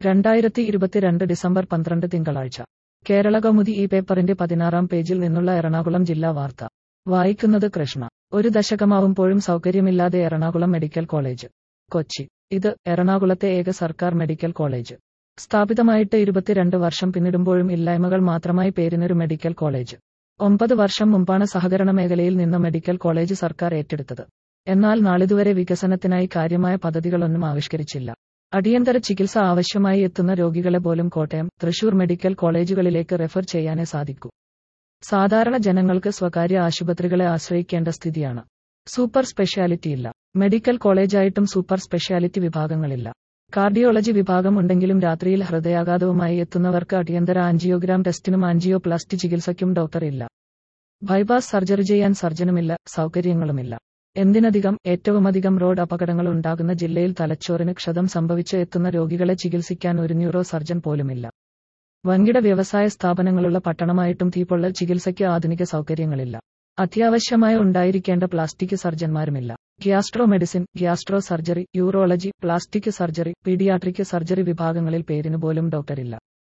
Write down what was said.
രണ്ടായിരത്തി ഇരുപത്തിരണ്ട് ഡിസംബർ പന്ത്രണ്ട് തിങ്കളാഴ്ച കേരള കൗമുദി ഈ പേപ്പറിന്റെ പതിനാറാം പേജിൽ നിന്നുള്ള എറണാകുളം ജില്ലാ വാർത്ത വായിക്കുന്നത് കൃഷ്ണ ഒരു ദശകമാവുമ്പോഴും സൗകര്യമില്ലാതെ എറണാകുളം മെഡിക്കൽ കോളേജ് കൊച്ചി ഇത് എറണാകുളത്തെ ഏക സർക്കാർ മെഡിക്കൽ കോളേജ് സ്ഥാപിതമായിട്ട് ഇരുപത്തിരണ്ട് വർഷം പിന്നിടുമ്പോഴും ഇല്ലായ്മകൾ മാത്രമായി പേരിനൊരു മെഡിക്കൽ കോളേജ് ഒമ്പത് വർഷം മുമ്പാണ് സഹകരണ മേഖലയിൽ നിന്ന് മെഡിക്കൽ കോളേജ് സർക്കാർ ഏറ്റെടുത്തത് എന്നാൽ നാളിതുവരെ വികസനത്തിനായി കാര്യമായ പദ്ധതികളൊന്നും ആവിഷ്കരിച്ചില്ല അടിയന്തര ചികിത്സ ആവശ്യമായി എത്തുന്ന രോഗികളെ പോലും കോട്ടയം തൃശൂർ മെഡിക്കൽ കോളേജുകളിലേക്ക് റെഫർ ചെയ്യാനേ സാധിക്കൂ സാധാരണ ജനങ്ങൾക്ക് സ്വകാര്യ ആശുപത്രികളെ ആശ്രയിക്കേണ്ട സ്ഥിതിയാണ് സൂപ്പർ സ്പെഷ്യാലിറ്റി ഇല്ല മെഡിക്കൽ കോളേജായിട്ടും സൂപ്പർ സ്പെഷ്യാലിറ്റി വിഭാഗങ്ങളില്ല കാർഡിയോളജി വിഭാഗം ഉണ്ടെങ്കിലും രാത്രിയിൽ ഹൃദയാഘാതവുമായി എത്തുന്നവർക്ക് അടിയന്തര ആൻജിയോഗ്രാം ടെസ്റ്റിനും ആൻജിയോപ്ലാസ്റ്റി ചികിത്സയ്ക്കും ഡോക്ടർ ഇല്ല ബൈപ്പാസ് സർജറി ചെയ്യാൻ സർജനുമില്ല സൗകര്യങ്ങളുമില്ല എന്തിനധികം ഏറ്റവുമധികം റോഡ് അപകടങ്ങൾ ഉണ്ടാകുന്ന ജില്ലയിൽ തലച്ചോറിന് ക്ഷതം സംഭവിച്ച് എത്തുന്ന രോഗികളെ ചികിത്സിക്കാൻ ഒരു ന്യൂറോ സർജൻ പോലുമില്ല വൻകിട വ്യവസായ സ്ഥാപനങ്ങളുള്ള പട്ടണമായിട്ടും തീപ്പൊള്ളൽ ചികിത്സയ്ക്ക് ആധുനിക സൗകര്യങ്ങളില്ല അത്യാവശ്യമായി ഉണ്ടായിരിക്കേണ്ട പ്ലാസ്റ്റിക് സർജന്മാരുമില്ല gastro medicine gastro surgery urology plastic surgery paediatric surgery വിഭാഗങ്ങളിൽ പേരിന് പോലും ഡോക്ടറില്ല